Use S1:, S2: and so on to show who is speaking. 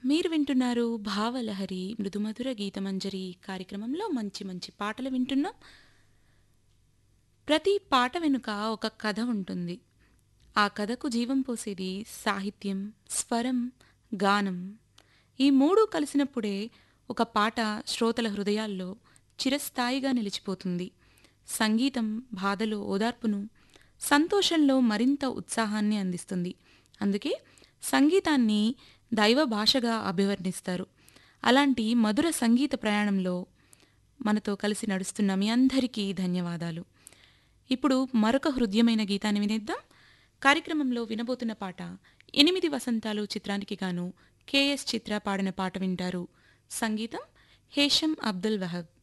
S1: మీరు వింటున్నారు భావలహరి మృదుమధుర గీతమంజరి కార్యక్రమంలో మంచి మంచి పాటలు వింటున్నాం ప్రతి పాట వెనుక ఒక కథ ఉంటుంది ఆ కథకు జీవం పోసేది సాహిత్యం స్వరం గానం ఈ మూడు కలిసినప్పుడే ఒక పాట శ్రోతల హృదయాల్లో చిరస్థాయిగా నిలిచిపోతుంది సంగీతం బాధలో ఓదార్పును సంతోషంలో మరింత ఉత్సాహాన్ని అందిస్తుంది అందుకే సంగీతాన్ని దైవ భాషగా అభివర్ణిస్తారు అలాంటి మధుర సంగీత ప్రయాణంలో మనతో కలిసి నడుస్తున్న మీ అందరికీ ధన్యవాదాలు ఇప్పుడు మరొక హృదయమైన గీతాన్ని వినేద్దాం కార్యక్రమంలో వినబోతున్న పాట ఎనిమిది వసంతాలు చిత్రానికి గాను కేఎస్ చిత్ర పాడిన పాట వింటారు సంగీతం హేషం అబ్దుల్ వహబ్